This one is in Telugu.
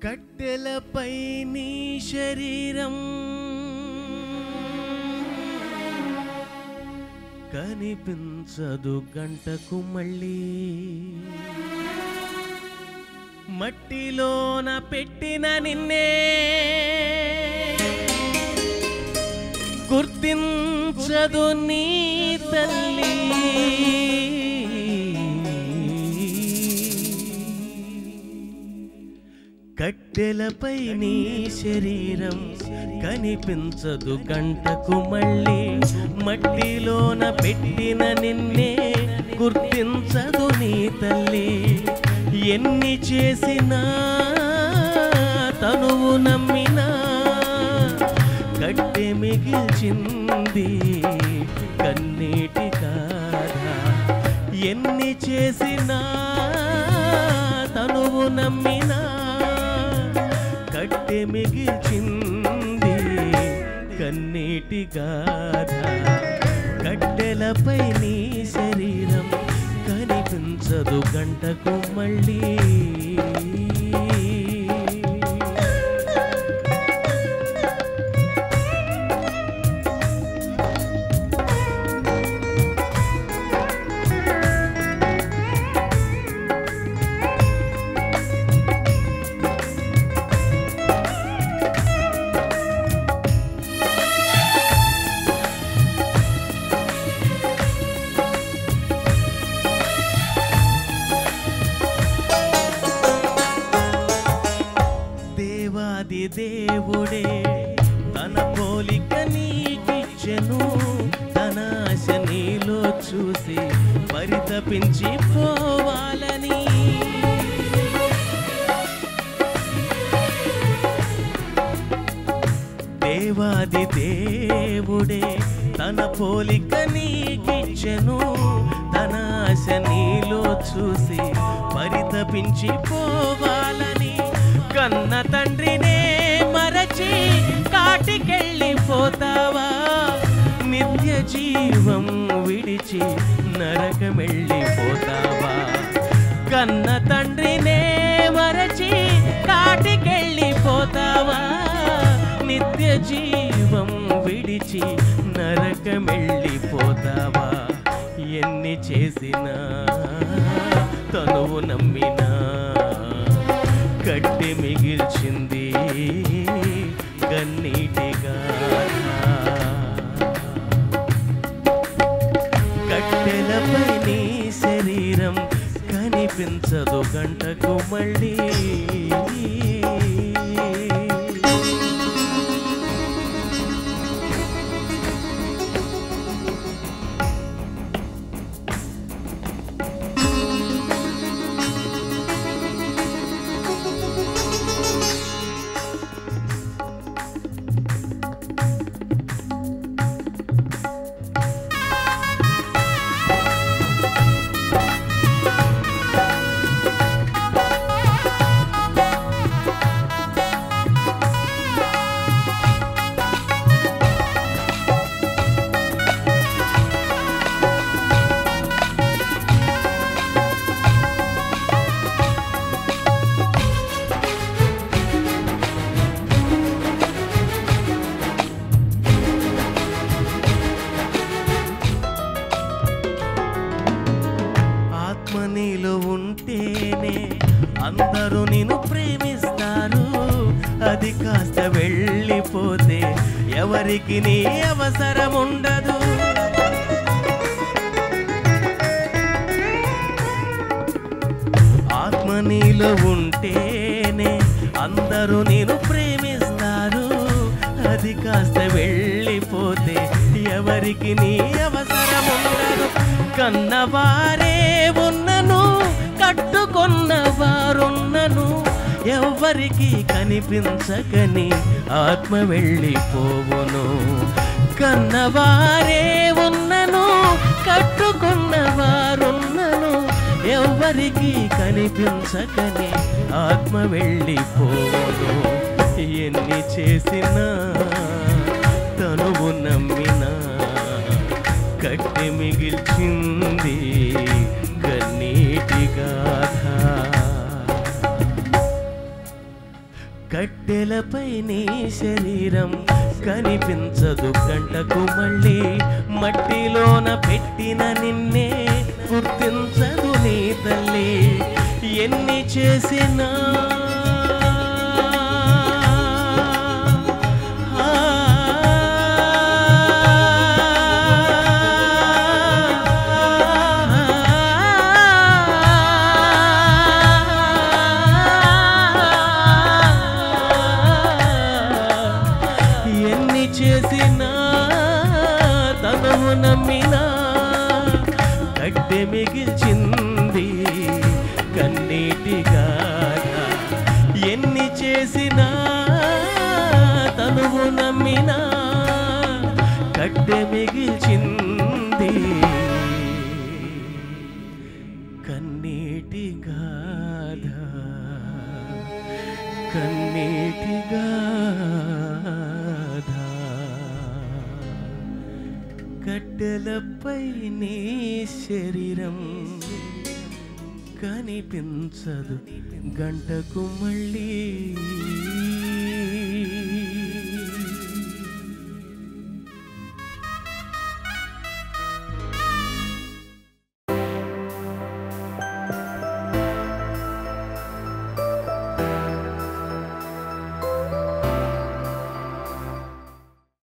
కట్టెలపై నీ శరీరం కనిపించదు గంటకు మళ్ళీ మట్టిలోన పెట్టిన నిన్నే గుర్తించదు నీ తల్లి కట్టెలపై నీ శరీరం కనిపించదు గంటకు మళ్ళీ మట్టిలోన పెట్టిన నిన్నే గుర్తించదు నీ తల్లి ఎన్ని చేసినా తనువు నమ్మినా కట్టె మిగిల్చింది కన్నీటి కాదా ఎన్ని చేసినా తనువు నమ్మినా కట్టె మిగిల్చింది కన్నీటి గాథ కట్టెలపై నీ శరీరం కనిపించదు గంటకు మళ్ళీ దేవాది దేవుడే తన పోలిక నీకిచ్చెను తన ఆశ నీలో చూసి పరితపించి పోవాలని దేవాది దేవుడే తన పోలిక నీకిచ్చెను తన ఆశ నీలో చూసి పరితపించి పోవాలని కన్న తండ్రినే మరచి కాటికెళ్ళిపోతావా నిత్య జీవం విడిచి నరకమెళ్ళిపోతావా కన్న తండ్రినే మరచి కాటికెళ్ళిపోతావా నిత్య జీవం విడిచి నరకమెళ్ళిపోతావా ఎన్ని చేసినా తనువు నమ్మినా కట్టి మిగిల్చింది గన్నీటిగా కట్టెలపై నీ శరీరం కనిపించదు గంటకు మళ్ళీ ఆత్మ నీలో ఉంటేనే అందరూ నిన్ను ప్రేమిస్తారు అది కాస్త వెళ్ళిపోతే ఎవరికి నీ అవసరం ఉండదు ఆత్మ నీలో ఉంటేనే అందరూ నేను ప్రేమిస్తారు అది కాస్త వెళ్ళిపోతే ఎవరికి నీ అవసరం ఉండదు కన్నవారే ఉన్నను కట్టుకున్న వారున్నను ఎవ్వరికి కనిపించకని ఆత్మ వెళ్ళిపోవును కన్నవారే ఉన్నను కట్టుకున్న వారున్నను ఎవ్వరికి కనిపించకని ఆత్మ వెళ్ళిపోవును ఎన్ని చేసినా తనువు నమ్మినా కట్టి మిగిల్చింది కన్నీటి గాథ కట్టెలపై నీ శరీరం కనిపించదు గంటకు మళ్ళీ మట్టిలోన పెట్టిన నిన్నే గుర్తించదు నీ తల్లి ఎన్ని చేసినా ఎన్ని చేసినా తనము నమ్మినా కట్టె మిగిల్చింది కన్నీటిగా ఎన్ని చేసినా తనువు నమ్మినా కట్టె మిగిల్చింది కన్నీటి గాథ కన్నీటి గాథ కట్టెలపై నీ శరీరం కనిపించదు గంటకు మళ్ళీ